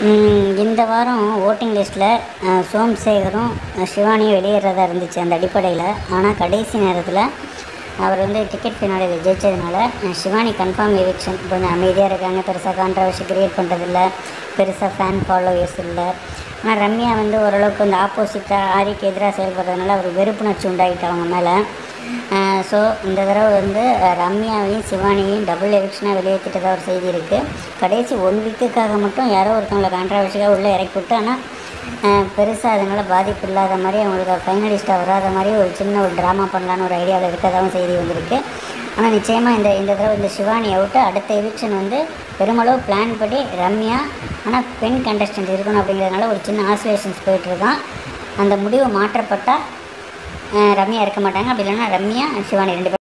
ம், இந்த வாரம் ஓட்டிங் லிஸ்ட்டில் சோம்சேகரும் அஹ், சிவானியும் வெளியேறதா இருந்துச்சு அந்த அடிப்படையில் ஆனால் கடைசி நேரத்தில் அவர் வந்து டிக்கெட் ஃபினாலில் ஜெயிச்சதுனால அஹ், சிவானி கன்ஃபார்ம் எவிக்ஷன் கொஞ்சம் அமைதியாக இருக்காங்க பெருசாக கான்ட்ரவர்சி கிரியேட் பண்ணுறதில்ல பெருசாக ஃபேன் ஃபாலோவர்ஸ் இல்லை ஆனால் ரம்யா வந்து ஓரளவுக்கு வந்து ஆப்போசிட்டாக ஆரிக்கு எதிராக செயல்படுறதுனால அவர் வெறுப்புணர்ச்சி உண்டாகிட்டு அவங்க மேலே ஸோ இந்த தடவை வந்து அஹ், ரம்யாவையும் சிவானியையும் டபுள் எவிக்ஷனாக வெளியேற்றிட்டதா ஒரு செய்தி இருக்குது கடைசி ஒன் வீக்குக்காக மட்டும் யாரோ ஒருத்தவங்களை கான்ட்ரவர்சியாக உள்ளே இறக்கி விட்டு ஆனால் பெருசாக அதனால் பாதிப்பு இல்லாத மாதிரி அவங்களுக்கு ஃபைனலிஸ்ட்டாக வராத மாதிரி ஒரு சின்ன ஒரு ட்ராமா பண்ணலான்னு ஒரு ஐடியாவில் இருக்கதாகவும் செய்தி வந்திருக்கு ஆனால் நிச்சயமாக இந்த இந்த தடவை இந்த சிவானி அவுட்டு அடுத்த எவிக்ஷன் வந்து பெருமளவு பிளான் படி ரம்யா ஆனால் பெண் கண்டஸ்டன்ட் இருக்கணும் அப்படிங்கிறதுனால ஒரு சின்ன ஆசிலேஷன்ஸ் போயிட்டுருக்கான் அந்த முடிவு மாற்றப்பட்டால் ரம்யா இருக்க மாட்டாங்க அப்படி இல்லைன்னா ரம்யா சிவானி ரெண்டு பேரும்